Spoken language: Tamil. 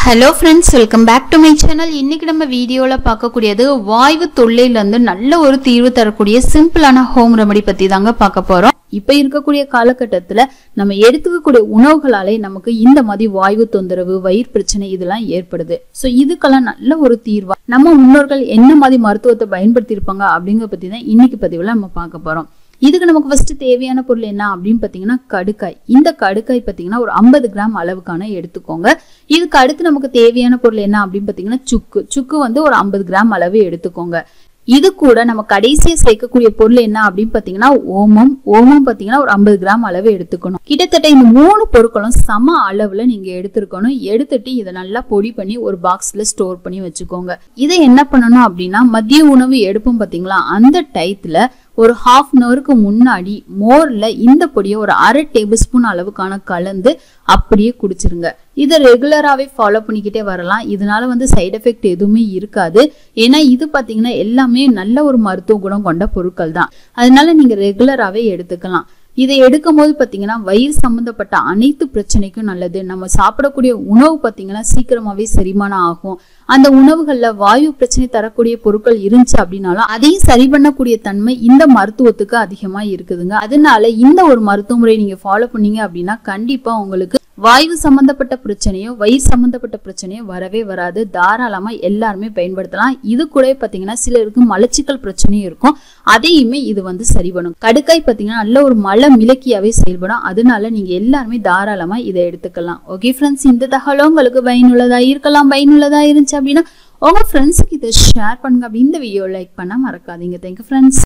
hello friends welcome back to my channel இன்னைக்கு நம்ம வீடியோவில் பார்க்கக்கூடியது வாய்வு தொல்லையிலேருந்து நல்ல ஒரு தீர்வு தரக்கூடிய சிம்பிளான ஹோம் ரெமடி பற்றி தாங்க பார்க்க போகிறோம் இப்போ இருக்கக்கூடிய காலகட்டத்தில் நம்ம எடுத்துக்கக்கூடிய உணவுகளாலே நமக்கு இந்த மாதிரி வாய்வு தொந்தரவு வயிறு பிரச்சனை இதெல்லாம் ஏற்படுது ஸோ இதுக்கெல்லாம் நல்ல ஒரு தீர்வா நம்ம முன்னோர்கள் என்ன மாதிரி மருத்துவத்தை பயன்படுத்தி இருப்பாங்க அப்படிங்கிற பற்றி தான் இன்னைக்கு பதிவில் நம்ம பார்க்க போகிறோம் இதுக்கு நமக்கு ஃபர்ஸ்ட் தேவையான பொருள் என்ன அப்படின்னு பார்த்தீங்கன்னா கடுக்காய் இந்த கடுக்காய் பார்த்தீங்கன்னா ஒரு ஐம்பது கிராம் அளவுக்கான எடுத்துக்கோங்க இதுக்கு அடுத்து நமக்கு தேவையான பொருள் என்ன அப்படின்னு பார்த்தீங்கன்னா சுக்கு சுக்கு வந்து ஒரு ஐம்பது கிராம் அளவு எடுத்துக்கோங்க இது கூட நம்ம கடைசியா சேர்க்கக்கூடிய பொருள் என்ன அப்படின்னு பார்த்தீங்கன்னா ஓமம் ஓமம் பார்த்தீங்கன்னா ஒரு ஐம்பது கிராம் அளவு எடுத்துக்கணும் கிட்டத்தட்ட இந்த மூணு பொருட்களும் சம அளவுல நீங்க எடுத்துருக்கணும் எடுத்துட்டு இதை நல்லா பொடி பண்ணி ஒரு பாக்ஸ்ல ஸ்டோர் பண்ணி வச்சுக்கோங்க இதை என்ன பண்ணணும் அப்படின்னா மதிய உணவு எடுப்போம் பார்த்தீங்களா அந்த டயத்துல ஒரு ஹாஃப் அன் ஹவருக்கு முன்னாடி மோர்ல இந்த பொடியை ஒரு அரை டேபிள் ஸ்பூன் அளவுக்கான கலந்து அப்படியே குடிச்சிருங்க இதை ரெகுலராகவே ஃபாலோ பண்ணிக்கிட்டே வரலாம் இதனால வந்து சைடு எஃபெக்ட் எதுவுமே இருக்காது ஏன்னா இது பார்த்தீங்கன்னா எல்லாமே நல்ல ஒரு மருத்துவ குணம் கொண்ட பொருட்கள் தான் அதனால நீங்க ரெகுலராகவே எடுத்துக்கலாம் இதை எடுக்கும் போது பார்த்தீங்கன்னா வயிறு சம்மந்தப்பட்ட அனைத்து பிரச்சனைக்கும் நல்லது நம்ம சாப்பிடக்கூடிய உணவு பார்த்தீங்கன்னா சீக்கிரமாவே செரிமானம் ஆகும் அந்த உணவுகள்ல வாயு பிரச்சனை தரக்கூடிய பொருட்கள் இருந்துச்சு அப்படின்னாலும் அதையும் சரி பண்ணக்கூடிய தன்மை இந்த மருத்துவத்துக்கு அதிகமா இருக்குதுங்க அதனால இந்த ஒரு மருத்துவ முறை நீங்க ஃபாலோ பண்ணீங்க அப்படின்னா கண்டிப்பா உங்களுக்கு வாயு சம்பந்தப்பட்ட பிரச்சனையோ வயிறு சம்பந்தப்பட்ட பிரச்சனையோ வரவே வராது தாராளமா எல்லாருமே பயன்படுத்தலாம் இது கூட பாத்தீங்கன்னா சிலருக்கு மலச்சிக்கல் பிரச்சனையும் இருக்கும் அதையுமே இது வந்து சரி பண்ணும் கடுக்காய் பாத்தீங்கன்னா நல்ல ஒரு மலை மிளக்கியாவே செயல்படும் அதனால நீங்க எல்லாருமே தாராளமா இதை எடுத்துக்கலாம் ஓகே ஃப்ரெண்ட்ஸ் இந்த தகவலும் உங்களுக்கு பயனுள்ளதா இருக்கலாம் பயனுள்ளதா இருந்துச்சு அப்படின்னா உங்க ஃப்ரெண்ட்ஸுக்கு இதை ஷேர் பண்ணுங்க அப்படி இந்த வீடியோ லைக் பண்ண மறக்காதீங்க தேங்க்யூ ஃப்ரெண்ட்ஸ்